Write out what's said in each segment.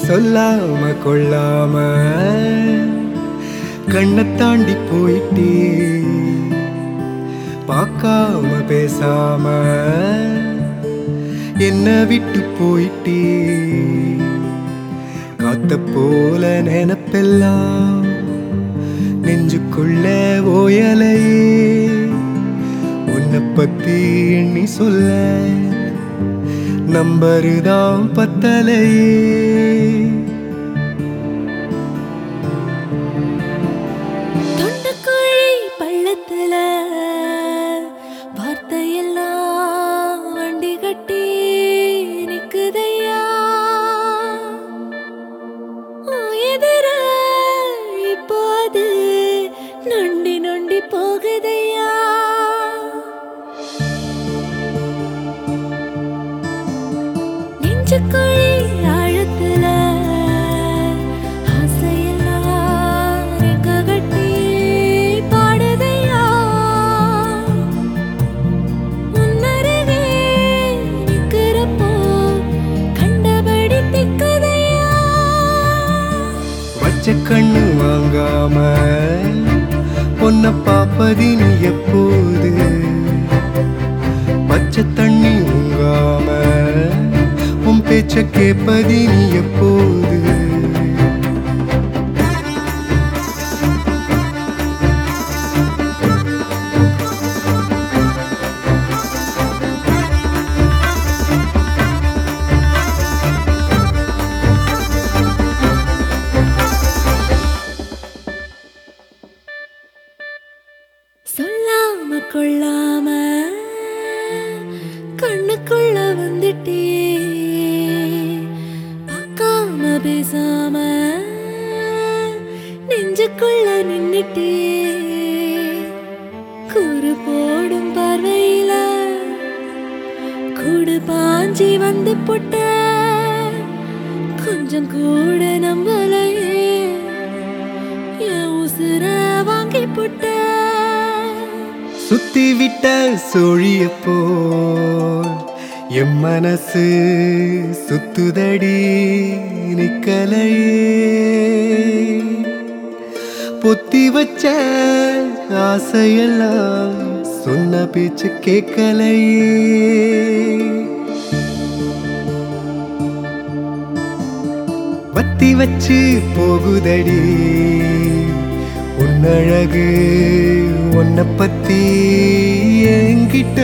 சொல்லாம கொள்ளாம கண்ணை தாண்டி போயிட்டே பார்க்காம பேசாம என்ன விட்டு போயிட்டே காத்த போல நினப்பெல்லாம் நெஞ்சுக்குள்ள ஓயலையே உன்னை பத்தி எண்ணி சொல்ல நம்பருதான் பத்தலையே தொண்டக்குழி பள்ளத்துல வார்த்தையெல்லாம் வண்டி கட்டி நிக்குதையா உன் எதிர இப்போது நொண்டி நொண்டி போகுதையா நெஞ்சுக்குழி ஆழத்துல ஆசையெல்லாம் ரெக்க கட்டி பாடுதையா முன்னருகே நிக்கிறப்போ கண்டபடி திக்குதையா வச்ச கண்ணு வாங்காம பொன்ன பாப்பதி நீ எப்போது பச்சை தண்ணி ஊங்காம உன் பேச்ச கேப்பதி நீ எப்போது சொல்லாம கொள்ளாம கண்ணுக்குள்ள வந்துட்டே பார்க்காம பேசாம நெஞ்சுக்குள்ள நின்னுட்டே கூறு போடும் பார்வையில கூடு பாஞ்சி வந்து புட்ட கொஞ்சம் கூட நம்பலையே என் உசுர வாங்கி புட்ட சுத்தி விட்ட சோழிய போல் என் மனசு சுத்துதடி நிக்கலையே பொத்தி வச்ச ஆசையெல்லாம் சொன்ன பேச்சு கேட்கலையே வத்தி வச்சு போகுதடி உன்னழகு உன்னை பத்தி என்கிட்ட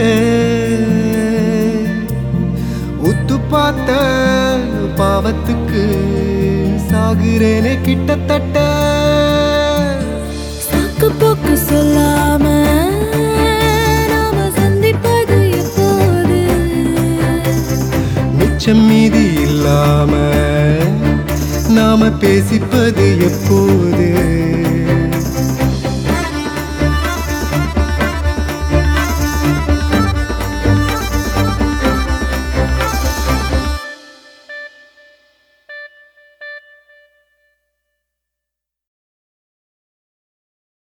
உத்து பார்த்த பாவத்துக்கு சாகுறேனே கிட்டத்தட்ட சாக்கு போக்கு சொல்லாம நாம சந்திப்பது எப்போது மிச்சம் மீதி இல்லாம நாம பேசிப்பது எப்போது